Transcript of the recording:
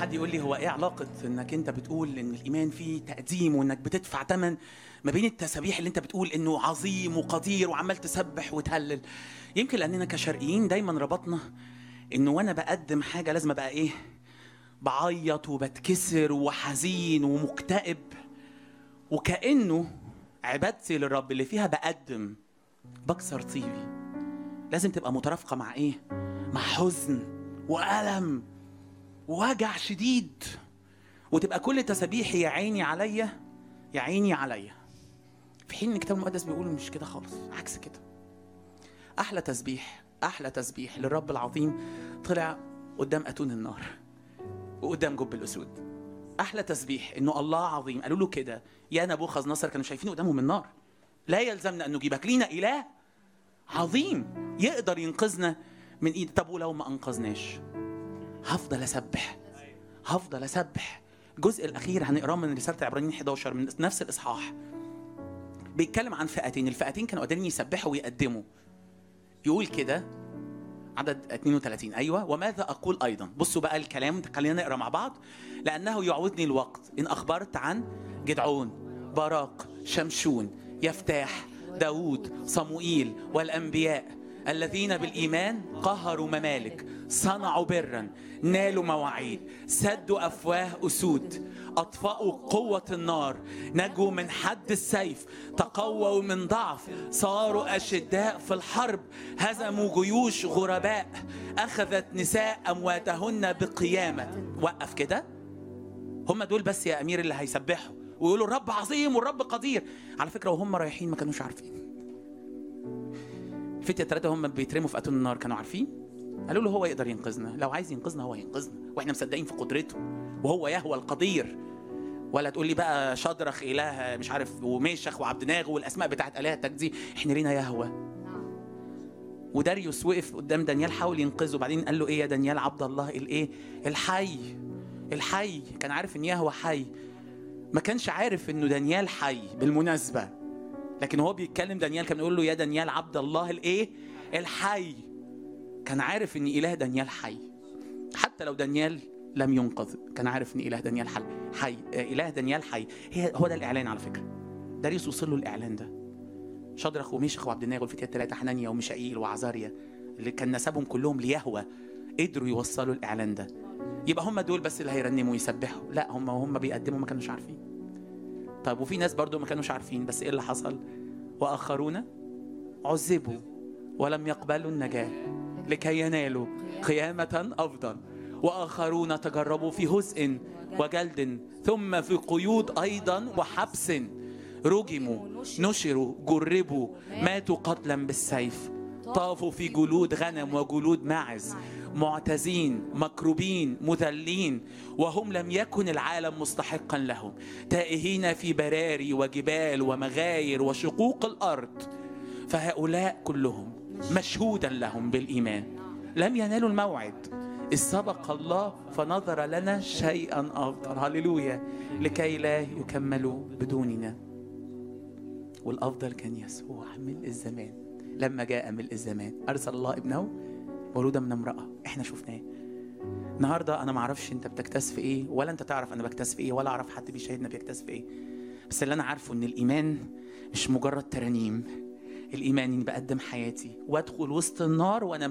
حد يقول لي هو ايه علاقه انك انت بتقول ان الايمان فيه تقديم وانك بتدفع ثمن ما بين التسابيح اللي انت بتقول انه عظيم وقدير وعمال تسبح وتهلل يمكن لاننا كشرقيين دايما ربطنا انه وانا بقدم حاجه لازم ابقى ايه بعيط وبتكسر وحزين ومكتئب وكانه عبادتي للرب اللي فيها بقدم بكسر طيبي لازم تبقى مترافقه مع ايه مع حزن والم ووجع شديد وتبقى كل تسابيحي يا عيني عليا يا عيني عليا في حين ان الكتاب المقدس بيقول مش كده خالص عكس كده احلى تسبيح احلى تسبيح للرب العظيم طلع قدام اتون النار وقدام جب الاسود احلى تسبيح انه الله عظيم قالوا له كده يا نبوخذ نصر كانوا شايفين قدامهم النار لا يلزمنا ان نجيبك لينا اله عظيم يقدر ينقذنا من ايد طب ولو ما انقذناش هفضل اسبح هفضل اسبح الجزء الاخير هنقراه من رساله عبرانيين 11 من نفس الاصحاح بيتكلم عن فئتين الفئتين كانوا قادرين يسبحوا ويقدموا يقول كده عدد 32 ايوه وماذا اقول ايضا بصوا بقى الكلام خلينا نقرا مع بعض لانه يعوزني الوقت ان اخبرت عن جدعون باراق شمشون يفتاح داود صموئيل والانبياء الذين بالايمان قهروا ممالك صنعوا برا نالوا مواعيد سدوا افواه اسود اطفاوا قوه النار نجوا من حد السيف تقووا من ضعف صاروا اشداء في الحرب هزموا جيوش غرباء اخذت نساء امواتهن بقيامه وقف كده هم دول بس يا امير اللي هيسبحوا ويقولوا الرب عظيم والرب قدير على فكره وهم رايحين ما كانوش عارفين الفتية الثلاثة هم بيترموا في أتون النار كانوا عارفين؟ قالوا له هو يقدر ينقذنا، لو عايز ينقذنا هو ينقذنا، واحنا مصدقين في قدرته، وهو يهوى القدير. ولا تقول لي بقى شدرخ إله مش عارف وميشخ وعبد ناغو والأسماء بتاعت آلهتك دي، احنا لينا يهوى. وداريوس وقف قدام دانيال حاول ينقذه، بعدين قال له إيه يا دانيال عبد الله الإيه؟ الحي. الحي، كان عارف إن يهوى حي. ما كانش عارف إنه دانيال حي بالمناسبة. لكن هو بيتكلم دانيال كان بيقول له يا دانيال عبد الله الايه الحي كان عارف ان اله دانيال حي حتى لو دانيال لم ينقذ كان عارف ان اله دانيال حي حي اله دانيال حي هي هو ده الاعلان على فكره داريوس وصل له الاعلان ده شدرخ وميشخ وعبد الناغ والفتية الثلاثه حنانيا وميشائيل وعزاريا اللي كان نسبهم كلهم ليهوى قدروا يوصلوا الاعلان ده يبقى هم دول بس اللي هيرنموا ويسبحوا لا هم وهم بيقدموا ما كانوش عارفين طيب وفي ناس برضو ما كانوش عارفين بس ايه اللي حصل واخرون عذبوا ولم يقبلوا النجاه لكي ينالوا قيامه افضل واخرون تجربوا في هزء وجلد ثم في قيود ايضا وحبس رجموا نشروا جربوا ماتوا قتلا بالسيف طافوا في جلود غنم وجلود معز معتزين مكروبين مذلين وهم لم يكن العالم مستحقا لهم تائهين في براري وجبال ومغاير وشقوق الارض فهؤلاء كلهم مشهودا لهم بالايمان لم ينالوا الموعد إذ سبق الله فنظر لنا شيئا افضل هللويا لكي لا يكملوا بدوننا والافضل كان يسوع ملء الزمان لما جاء ملء الزمان ارسل الله ابنه مولودا من امراه احنا شفناه النهارده انا ما اعرفش انت بتكتس في ايه ولا انت تعرف انا بكتس في ايه ولا اعرف حد بيشاهدنا بيكتس في ايه بس اللي انا عارفه ان الايمان مش مجرد ترانيم الايمان اني بقدم حياتي وادخل وسط النار وانا